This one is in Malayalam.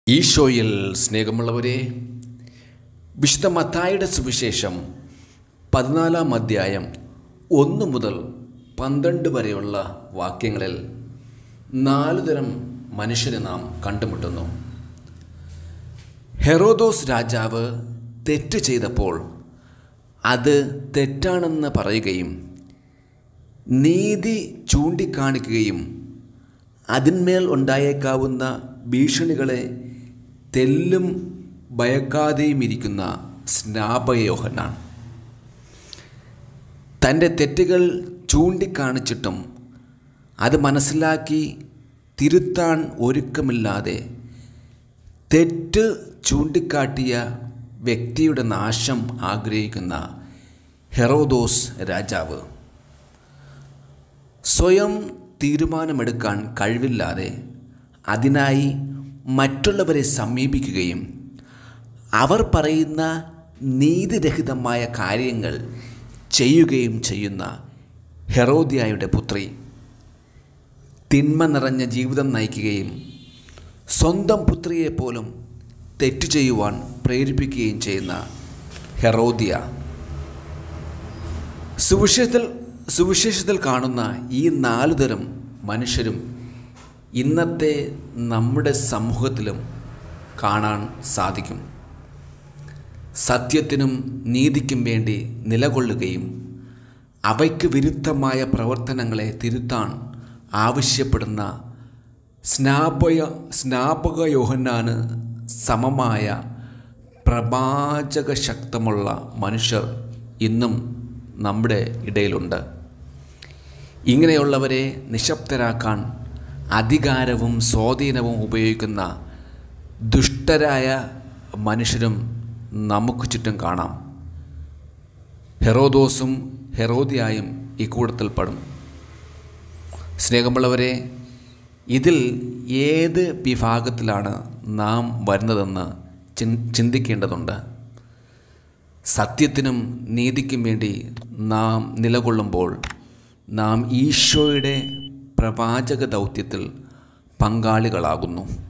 ഈശോയിൽ സ്നേഹമുള്ളവരെ വിശുദ്ധ മത്തായുടെ സുവിശേഷം പതിനാലാം അധ്യായം ഒന്ന് മുതൽ പന്ത്രണ്ട് വരെയുള്ള വാക്യങ്ങളിൽ നാലു തരം മനുഷ്യരെ നാം കണ്ടുമുട്ടുന്നു ഹെറോദോസ് രാജാവ് തെറ്റ് ചെയ്തപ്പോൾ അത് തെറ്റാണെന്ന് പറയുകയും നീതി ചൂണ്ടിക്കാണിക്കുകയും അതിന്മേൽ ഉണ്ടായേക്കാവുന്ന ഭീഷണികളെ തെല്ലും ഭയക്കാതെയും ഇരിക്കുന്ന സ്നാപയോഹനാണ് തൻ്റെ തെറ്റുകൾ ചൂണ്ടിക്കാണിച്ചിട്ടും അത് മനസ്സിലാക്കി തിരുത്താൻ ഒരുക്കമില്ലാതെ തെറ്റ് ചൂണ്ടിക്കാട്ടിയ വ്യക്തിയുടെ നാശം ആഗ്രഹിക്കുന്ന ഹെറോദോസ് രാജാവ് സ്വയം തീരുമാനമെടുക്കാൻ കഴിവില്ലാതെ അതിനായി മറ്റുള്ളവരെ സമീപിക്കുകയും അവർ പറയുന്ന നീതിരഹിതമായ കാര്യങ്ങൾ ചെയ്യുകയും ചെയ്യുന്ന ഹെറോദിയായുടെ പുത്രി തിന്മ നിറഞ്ഞ ജീവിതം നയിക്കുകയും സ്വന്തം പുത്രിയെപ്പോലും തെറ്റു ചെയ്യുവാൻ പ്രേരിപ്പിക്കുകയും ചെയ്യുന്ന ഹെറോദിയ സുവിശേഷത്തിൽ സുവിശേഷത്തിൽ കാണുന്ന ഈ നാലു തരം മനുഷ്യരും ഇന്നത്തെ നമ്മുടെ സമൂഹത്തിലും കാണാൻ സാധിക്കും സത്യത്തിനും നീതിക്കും വേണ്ടി നിലകൊള്ളുകയും അവയ്ക്ക് വിരുദ്ധമായ പ്രവർത്തനങ്ങളെ തിരുത്താൻ ആവശ്യപ്പെടുന്ന സ്നാപയ സ്നാപക യോഹന്നാന് സമമായ പ്രവാചക ശക്തമുള്ള മനുഷ്യർ ഇന്നും നമ്മുടെ ഇടയിലുണ്ട് ഇങ്ങനെയുള്ളവരെ നിശബ്ദരാക്കാൻ അധികാരവും സ്വാധീനവും ഉപയോഗിക്കുന്ന ദുഷ്ടരായ മനുഷ്യരും നമുക്ക് ചുറ്റും കാണാം ഹെറോദോസും ഹെറോദിയായും ഇക്കൂട്ടത്തിൽ പെടും സ്നേഹമുള്ളവരെ ഇതിൽ ഏത് വിഭാഗത്തിലാണ് നാം വരുന്നതെന്ന് ചിന്തിക്കേണ്ടതുണ്ട് സത്യത്തിനും നീതിക്കും വേണ്ടി നാം നിലകൊള്ളുമ്പോൾ നാം ഈശോയുടെ പ്രവാചക ദൗത്യത്തിൽ പങ്കാളികളാകുന്നു